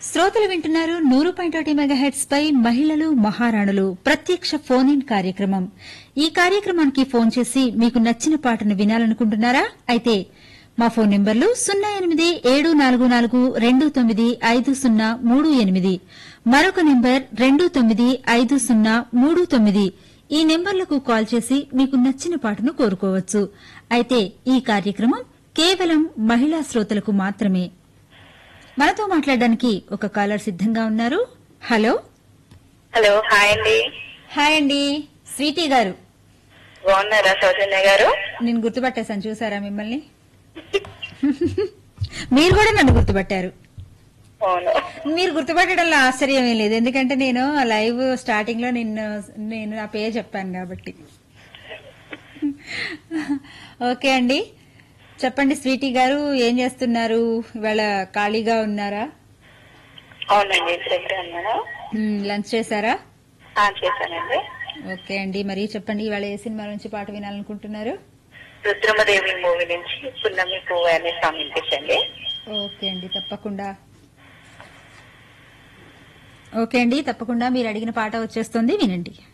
శ్రోతలు వింటున్నారు నూరు పాయింట్ ఒకటి మెగాహెట్స్ పై మహిళలు మహారాణులు ప్రత్యక్ష ఫోన్ ఇన్ కార్యక్రమం ఈ కార్యక్రమానికి ఫోన్ చేసి మీకు నచ్చిన పాటను వినాలనుకుంటున్నారా అయితే మా ఫోన్ నెంబర్లు సున్నా ఎనిమిది ఏడు నాలుగు నాలుగు రెండు తొమ్మిది ఐదు సున్నా మూడు ఎనిమిది మరొక నెంబర్ రెండు తొమ్మిది ఐదు సున్నా మూడు తొమ్మిది ఈ నెంబర్లకు కాల్ చేసి మీకు నచ్చిన పాటను కోరుకోవచ్చు అయితే ఈ కార్యక్రమం కేవలం మహిళా శ్రోతలకు మాత్రమే మనతో మాట్లాడడానికి ఒక కాలర్ సిద్ధంగా ఉన్నారు హలో హలో హాయ్ అండి హాయ్ అండి స్వీటీ గారు బాగున్నారా సౌజన్య గారు నేను గుర్తుపట్టేశాను చూసారా మిమ్మల్ని మీరు కూడా నన్ను గుర్తుపట్టారు అవును మీరు గుర్తుపట్టడంలో ఆశ్చర్యం ఏం లేదు ఎందుకంటే నేను లైవ్ స్టార్టింగ్ లో నిన్ను నేను నా పేరు చెప్పాను కాబట్టి ఓకే అండి చెప్పండి స్వీటీ గారు ఏం చేస్తున్నారు ఇవాళ ఖాళీగా ఉన్నారా అవునండి ఇంటి దగ్గర ఉన్నాను మ్, లంచ్ చేశారా ఆ, చేశానండి ఓకే అండి మరి చెప్పండి ఇవాళ ఏ సినిమా నుంచి పాట వినాలనుకుంటున్నారు రుద్రమదేవి మూవీ నుంచి పున్నమి పువ్వు అనే సాంగ్ వినిపించండి ఓకే అండి తప్పకుండా ఓకే అండి తప్పకుండా మీరు అడిగిన పాట వచ్చేస్తుంది వినండి